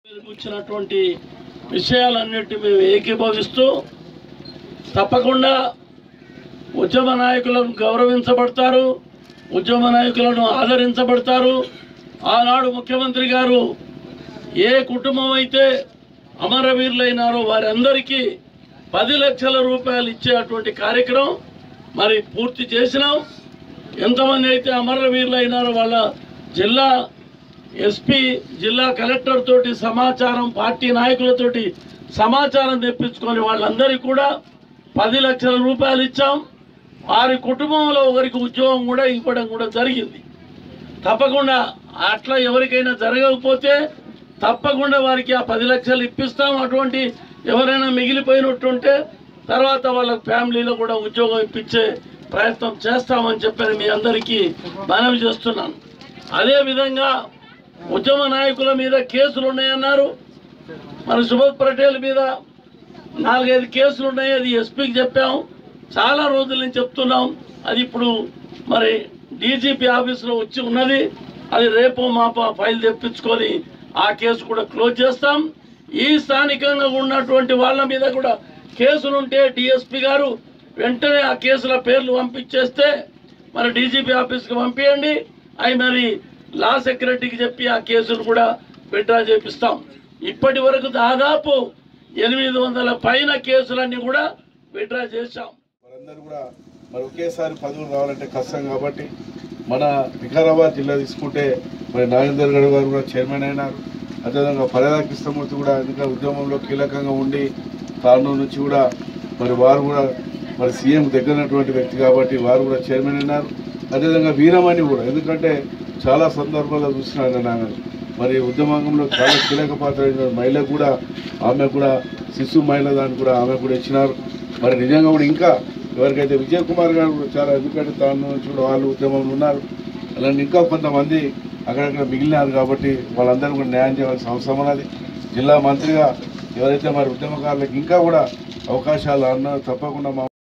వచ్చినటువంటి విషయాలన్నిటి మేము ఏకీభవిస్తూ తప్పకుండా ఉద్యమ నాయకులను గౌరవించబడతారు ఉద్యమ నాయకులను ఆదరించబడతారు ఆనాడు ముఖ్యమంత్రి గారు ఏ కుటుంబం అయితే అమరవీరులైనారో వారందరికీ పది లక్షల రూపాయలు ఇచ్చేటువంటి కార్యక్రమం మరి పూర్తి చేసినాం ఎంతమంది అయితే అమరవీరులైనారో వాళ్ళ జిల్లా ఎస్పీ జిల్లా కలెక్టర్ తోటి సమాచారం పార్టీ నాయకులతోటి సమాచారం తెప్పించుకొని వాళ్ళందరికీ కూడా పది లక్షల రూపాయలు ఇచ్చాం వారి కుటుంబంలో ఒకరికి ఉద్యోగం కూడా ఇవ్వడం కూడా జరిగింది తప్పకుండా అట్లా ఎవరికైనా జరగకపోతే తప్పకుండా వారికి ఆ పది లక్షలు ఇప్పిస్తాం అటువంటి ఎవరైనా మిగిలిపోయినట్టుంటే తర్వాత వాళ్ళ ఫ్యామిలీలో కూడా ఉద్యోగం ఇప్పించే ప్రయత్నం చేస్తామని చెప్పని మీ అందరికీ మనవి చేస్తున్నాను అదేవిధంగా ఉద్యమ నాయకుల మీద కేసులు ఉన్నాయన్నారు మన సుభద్ పటేల్ మీద నాలుగైదు కేసులు ఉన్నాయి అది ఎస్పీకి చెప్పాం చాలా రోజుల నుంచి చెప్తున్నాం అది ఇప్పుడు మరి డీజీపీ ఆఫీసులో వచ్చి ఉన్నది అది రేపు మాప ఫైల్ తెప్పించుకొని ఆ కేసు కూడా క్లోజ్ చేస్తాం ఈ స్థానికంగా ఉన్నటువంటి వాళ్ళ మీద కూడా కేసులుంటే డిఎస్పీ గారు వెంటనే ఆ కేసుల పేర్లు పంపించేస్తే మరి డీజీపీ ఆఫీస్కి పంపించండి అవి మరి లా సెక్రటరీకి చెప్పి ఆ కేసులు కూడా విత్డ్రా చేపిస్తాం ఇప్పటి వరకు దాదాపు ఎనిమిది వందల పైన కేసులన్నీ కూడా విత్డ్రా చేశాం వారందరూ కూడా మరి ఒకేసారి పదవులు రావాలంటే కష్టం కాబట్టి మన వికారాబాద్ జిల్లా తీసుకుంటే మరి నాగేందర్ గౌడ్ గారు కూడా చైర్మన్ అయినారు అదేవిధంగా పరదా కృష్ణమూర్తి కూడా ఎందుకంటే ఉద్యమంలో కీలకంగా ఉండి తాను నుంచి కూడా మరి వారు కూడా మరి సీఎం దగ్గరటువంటి వ్యక్తి కాబట్టి వారు కూడా చైర్మన్ అయినారు అదేవిధంగా వీరమణి కూడా ఎందుకంటే చాలా సందర్భాల్లో చూసినాను నాగని మరి ఉద్యమంలో చాలా కీలక పాత్ర వహించిన మహిళ కూడా ఆమె కూడా శిశు మహిళ దాన్ని కూడా ఆమె కూడా ఇచ్చినారు మరి నిజంగా కూడా ఇంకా ఎవరికైతే విజయ్ కుమార్ గారు కూడా చాలా ఎందుకంటే తాను నుంచి కూడా వాళ్ళు ఉద్యమంలో ఉన్నారు అలాంటి ఇంకా కొంతమంది అక్కడక్కడ మిగిలినారు కాబట్టి వాళ్ళందరూ కూడా న్యాయం చేయాల్సిన అవసరం ఉన్నది జిల్లా మంత్రిగా ఎవరైతే మరి ఉద్యమకారులకు ఇంకా కూడా అవకాశాలు అన్న తప్పకుండా మా